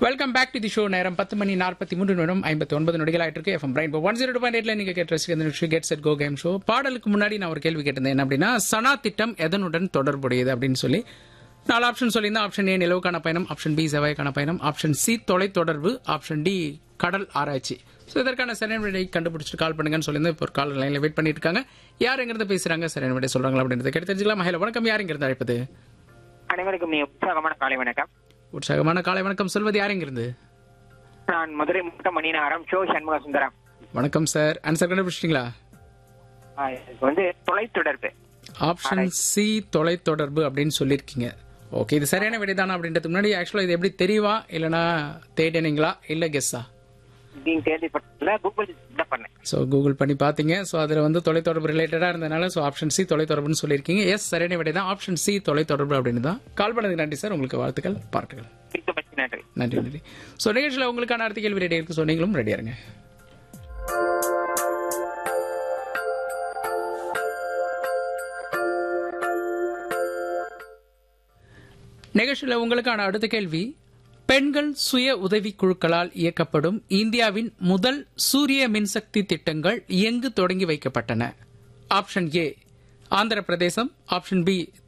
welcome back to the show நேரம் பத்து மணி நாற்பத்தி மூன்று நிமிடம் ஐம்பத்தி ஒன்பது நொடிகள் ஆயிட்டு இருக்கு FM brain one zero two point எயிட்ல நீங்க கேட்ட ரசிக்க இந்த நிகழ்ச்சி get set go game show பாடலுக்கு முன்னாடி நான் ஒரு கேள்வி கேட்டிருந்தேன் என்ன அப்படின்னா சனா திட்டம் எதனுடன் தொடர்புடையது அப்படின்னு சொல்லி நாலு ஆப்ஷன் சொல்லியிருந்தேன் ஆப்ஷன் ஏ நிலவுக்கான பயணம் ஆப்ஷன் பி செவ்வாய்க்கான பயணம் ஆப்ஷன் சி தொலைத்தொடர்பு ஆப்ஷன் டி கடல் ஆராய்ச்சி ஸோ இதற்கான சரியான விடையை கண்டுபிடிச்சிட்டு கால் பண்ணுங்கன்னு சொல்லியிருந்தேன் இப்போ ஒரு கால் லைனில் வெயிட் பண்ணிட்டு இருக்காங்க யார் எங்கிறது பேசுறாங்க சரியான விடை சொல்றாங்களா அப்படின்றத கேட்டு தெரிஞ்சுக்கலாம் ஹலோ வணக்கம் யார் எங்கிறது அழைப்பது அனைவருக்கும் மிக உற்சாகமான காலை வணக்கம் உற்சாகமான காலை வணக்கம் சொல்வது யார் எங்கிருந்து நான் மதுரை முட்ட மணிநகரம் ஷோ சண்முக சுந்தரம் வணக்கம் சார் ஆன்சர் கண்டுபிடிச்சிட்டீங்களா ஆ, இதுக்கு வந்து தொலைத்தொடர்பு ஆப்ஷன் சி தொலைத்தொடர்பு அப்படின்னு சொல்லியிருக்கீங்க ஓகே இது சரியான விடை தானா அப்படின்றதுக்கு முன்னாடி ஆக்சுவலாக இது எப்படி தெரியவா இல்லைனா தேடினீங்களா இல்லை கெஸ்ஸா அப்படின்னு கேள்விப்பட்டதுல கூகுள் தான் பண்ணேன் ஸோ கூகுள் பண்ணி பார்த்தீங்க ஸோ அதில் வந்து தொலைத்தொடர்பு ரிலேட்டடாக இருந்தனால ஸோ ஆப்ஷன் சி தொலைத்தொடர்புன்னு சொல்லியிருக்கீங்க எஸ் சரியான விடை தான் ஆப்ஷன் சி தொலைத்தொடர்பு அப்படின்னு தான் கால் பண்ணதுக்கு நன்றி சார் உங்களுக்கு வாழ்த்துக்கள் பாராட்டுகள் மிக்க மகிழ்ச்சி நன்றி நன்றி நன்றி ஸோ நிகழ்ச்சியில் உங்களுக்கான அடுத்த கேள்வி ரெடி இருக்கு ஸோ நீங்களும் ரெடியா இருங்க நிகழ்ச்சியில் உங்களுக்கான அடுத்த கேள்வி பெண்கள் சுய உதவிக் குழுக்களால் இயக்கப்படும் இந்தியாவின் முதல் சூரிய மின்சக்தி திட்டங்கள் எங்கு தொடங்கி வைக்கப்பட்டன ஆப்ஷன் ஏ ஆந்திர பிரதேசம் ஆப்ஷன் பி